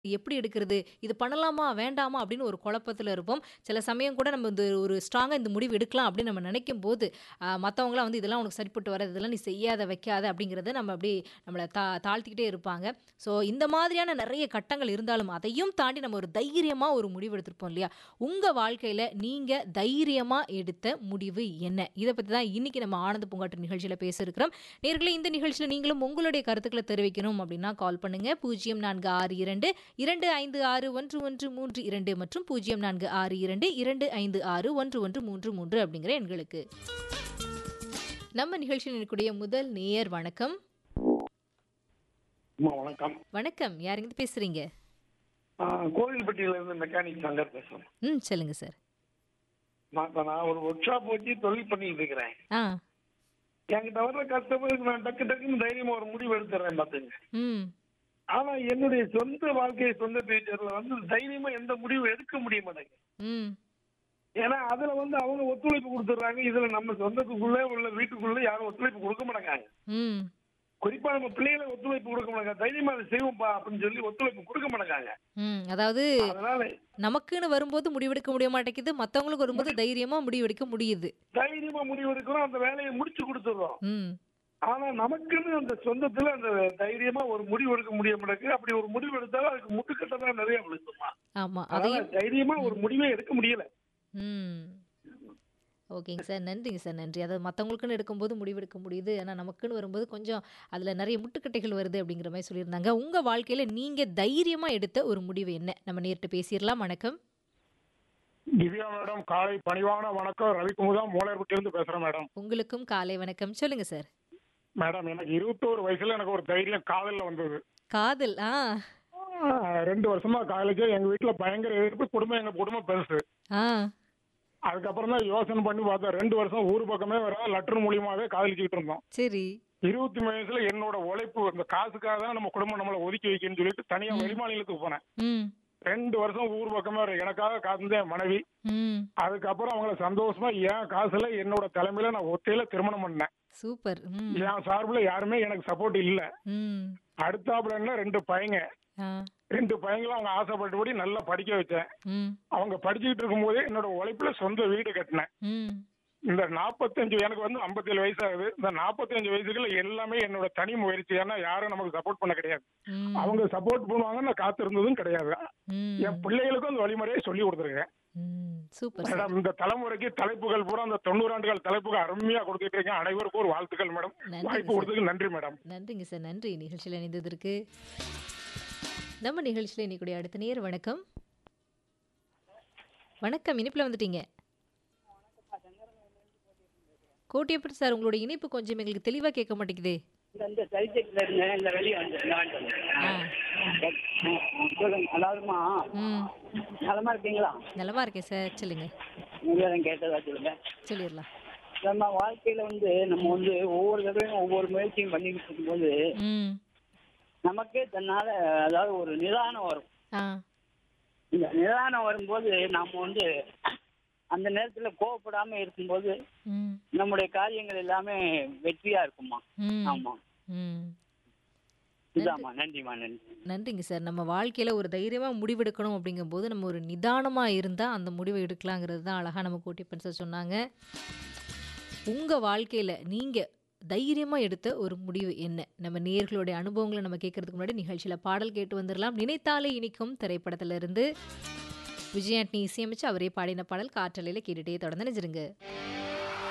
எப்படி எடுக்கிறது? இது பண்ணலாமா? வேண்டாமா? அப்படின்னு ஒரு குழப்பத்துல இருப்போம். சில சமயம் கூட நம்ம இந்த ஒரு ஸ்ட்ராங்கா இந்த முடிவு எடுக்கலாம் அப்படின்னு நம்ம நினைக்கும்போது, அ மத்தவங்கலாம் வந்து இதெல்லாம் உனக்கு சரிப்பட்டு வராது. இதெல்லாம் நீ செய்யாத, வைக்காத அப்படிங்கிறத நம்ம அப்படியே நம்மள தா தாழ்த்திக்கிட்டே இருப்பாங்க. ஸோ இந்த மாதிரியான நெறைய கட்டங்கள் இருந்தாலும், அதையும் தாண்டி நம்ம ஒரு தைரியமா ஒரு முடிவு எடுத்திருப்போம் இல்லையா? உங்க வாழ்க்கையில நீங்க தைரியமா எடுத்த முடிவு என்ன? இத பத்தி தான் இன்னைக்கு நம்ம ஆனந்த பூங்காற்று நிகழ்ச்சியில பேச இருக்கிறோம். நேயர்களே இந்த நிகழ்ச்சியில நீங்களும் உங்களுடைய கருத்துக்கள தெரிவிக்கணும் அப்படின்னா கால் பண்ணுங்க. 0462 256113 மற்றும் 0462 256113 அப்படிங்கிற எண்களுக்கு. நம்ம நிகழ்ச்சியில் இருக்கக்கூடிய முதல் நேயர் வணக்கம். அம்மா வணக்கம். வணக்கம். யாருங்க பேசுறீங்க? ஆ கோவில்பட்டியில இருந்து மெக்கானிக் சங்கர் பேசுறேன். ம். சொல்லுங்க சார். நான் இப்ப நான் ஒரு ஒர்க் ஷாப் வச்சு தொழில் பண்ணிட்டு இருக்கிறேன். ஆ. என்கிட்ட வர்ற கஸ்டமருக்கு நான் டக்கு டக்குன்னு தைரியமா ஒரு முடிவு எடுத்துறேன் பாத்துங்க. ம். ஆனா என்னுடைய சொந்த வாழ்க்கை, சொந்த ஃபியூச்சர்ல வந்து தைரியமா எந்த முடிவும் எடுக்க முடிய மாட்டேங்குது. ம். ஏன்னா அதுல வந்து அவங்க ஒத்துழைப்பு குடுத்துடுறாங்க. இதுல நம்ம சொந்தத்துக்குள்ள உள்ள வீட்டுக்குள்ள யாரும் ஒத்துழைப்பு குடுக்க மாட்டேங்காங்க. ம். குறிப்பா நம்ம பிள்ளைகளை ஒத்துழைப்பு குடுக்க மாட்டாங்க. தைரியமா அதை செய்வோம்ப்பா அப்படின்னு சொல்லி ஒத்துழைப்பு குடுக்க மாட்டேங்காங்க. ம். அதாவது அதனால நமக்குன்னு வரும்போது முடிவெடுக்க முடிய மாட்டேங்குது. மத்தவங்களுக்கு வரும்போது தைரியமா முடிவெடுக்க முடியுது. தைரியமா முடிவு எடுக்கிறோம். அந்த வேலையை முடிச்சு குடுத்துடுறோம். ம். ஆனா நமக்குன்னு அந்த சொந்தத்துல அந்த தைரியமா ஒரு முடிவு எடுக்க முடிய மாட்டேங்குது. அப்படி ஒரு முடிவு எடுத்தாலும் அதுக்கு முட்டுக்கட்டை தான் நிறைய விழுக்குமா. ஆமா. அதனால அதையும் தைரியமா ஒரு முடிவே எடுக்க முடியல. ம். ஓகேங்க சார். நன்றிங்க சார். நன்றி. அதாவது மத்தவங்களுக்குன்னு எடுக்கும்போது முடிவெடுக்க முடியுது. ஆனா நமக்குன்னு வரும்போது கொஞ்சம் அதுல நெறைய முட்டுக்கட்டைகள் வருது அப்படிங்கிற மாரி சொல்லியிருந்தாங்க. உங்க வாழ்க்கையில நீங்க தைரியமா எடுத்த ஒரு முடிவு என்ன? நம்ம நேர்ட்ட பேசிறலாம். வணக்கம். திவ்யா மேடம் காலை பணிவான வணக்கம் ரவிக்குமுதா மூலையர்பட்டியிலிருந்து பேசுறேன் மேடம் உங்களுக்கும் காலை வணக்கம். சொல்லுங்க சார். மேடம் எனக்கு இருபத்தோரு வயசுல எனக்கு ஒரு தைரியம் காதல்ல வந்தது காதல். ஆ. ஆஹ், ரெண்டு வருஷமா காலேஜ் எங்க வீட்டுல பயங்கர எதிர்ப்பு குடும்பம் எங்க குடும்பம் பெருசு ஆ. அதுக்கப்புறம் தான் யோசனை பண்ணி பார்த்தேன் ரெண்டு வருஷம் ஊர் பக்கமே வர லெட்டர் மூலியமாவே காதலிச்சுக்கிட்டு இருந்தோம் சரி. இருபத்தி மூணு வயசுல என்னோட உழைப்பு இந்த காசுக்காக தான் நம்ம குடும்பம் நம்மளை ஒதுக்கி வைக்கணும்னு சொல்லிட்டு தனியா வெளிமாநிலத்துக்கு போனேன் ம். ரெண்டு வருஷம் ஊர் பக்கமே வர எனக்காக காத்திருந்த என் மனைவி ம். அதுக்கப்புறம் அவங்கள சந்தோஷமா என் காசுல என்னோட தலைமையில நான் ஒத்தையில திருமணம் பண்ணேன் சூப்பர். ம். என் சார்பில் யாருமே எனக்கு சப்போர்ட் இல்ல ம். அடுத்தாப்புல என்ன ரெண்டு பையங்க ஆ. ரெண்டு பையங்களும் அவங்க ஆசைப்பட்டபடி நல்லா படிக்க வச்சேன் ம். அவங்க படிச்சுக்கிட்டு இருக்கும்போதே என்னோட உழைப்புல சொந்த வீடு கட்டினேன் ம். இந்த நாற்பத்தஞ்சு எனக்கு வந்து 57 வயசு ஆகுது இந்த நாற்பத்தஞ்சு வயசுக்குள்ள எல்லாமே என்னோட தனி முயற்சி ஏன்னா யாரும் நமக்கு சப்போர்ட் பண்ண கிடையாது ம். அவங்க சப்போர்ட் பண்ணுவாங்க நான் காத்திருந்ததும் கிடையாது ம். என் பிள்ளைகளுக்கும் அந்த வழிமுறையை சொல்லி கொடுத்துருக்கேன் ம். Super sir. மேடம் இந்த தலைமுறைக்கு தலைப்புகள் பூரா அந்த தொண்ணூறு ஆண்டுகள் தலைப்புகள் அருமையா கொடுத்துட்டு இருக்கேன் அனைவருக்கும் ஒரு வாழ்த்துக்கள் மேடம் நன்றிங்க வாய்ப்பு சார். கொடுத்ததுக்கு நன்றி மேடம் நன்றிங்க சார். நன்றி நிகழ்ச்சியில் இணைந்ததற்கு. நம்ம நிகழ்ச்சியில் இணைக்கூடிய அடுத்த நேர் வணக்கம். வணக்கம். இணைப்புல வந்துட்டீங்க. கோட்டியப்பன் சார் உங்களோட இணைப்பு கொஞ்சம் எங்களுக்கு தெளிவா கேட்க மாட்டேங்குதே. இந்த இந்த சைஜெக்ட்ல இருந்தேன் இந்த வெளியே வந்து இந்த வாங்கிட்டு வந்தேன். ஆ. சொல்லுங்க அதாவதுமா ம். நலமா இருக்கீங்களா நலமா இருக்கேன் சார். சொல்லுங்க. நீங்களும் கேட்டதா சொல்லுங்க சொல்லிடலாம். நம்ம வாழ்க்கையில வந்து நம்ம வந்து ஒவ்வொரு தடவையும் ஒவ்வொரு முயற்சியும் பண்ணிக்கிட்டு இருக்கும்போது ம். நமக்கே தன்னால அதாவது ஒரு நிதானம் வரும் ஆ. இந்த நிதானம் வரும்போது நாம வந்து அந்த நேரத்துல கோவப்படாம இருக்கும்போது ம். நம்முடைய காரியங்கள் எல்லாமே வெற்றியா இருக்குமா ம். ஆமா ம். இதாம்மா நன்றிம்மா நன்றி நன்றிங்க சார். நம்ம வாழ்க்கையில ஒரு தைரியமா முடிவெடுக்கணும் அப்படிங்கும்போது, நம்ம ஒரு நிதானமா இருந்தா அந்த முடிவை எடுக்கலாங்கிறது தான் அழகா நம்ம கோட்டியப்பன் சார் சொன்னாங்க. உங்க வாழ்க்கையில நீங்க தைரியமா எடுத்த ஒரு முடிவு என்ன? நம்ம நேயர்களுடைய அனுபவங்கள நம்ம கேட்கறதுக்கு முன்னாடி நிகழ்ச்சியில பாடல் கேட்டு வந்துரலாம். நினைத்தாலே இனிக்கும் திரைப்படத்துல இருந்து விஜய் ஆண்டனி இசையமைச்சு அவரே பாடின பாடல் காற்றலையில கேட்டுட்டே தொடர்ந்து நினைச்சிருங்க.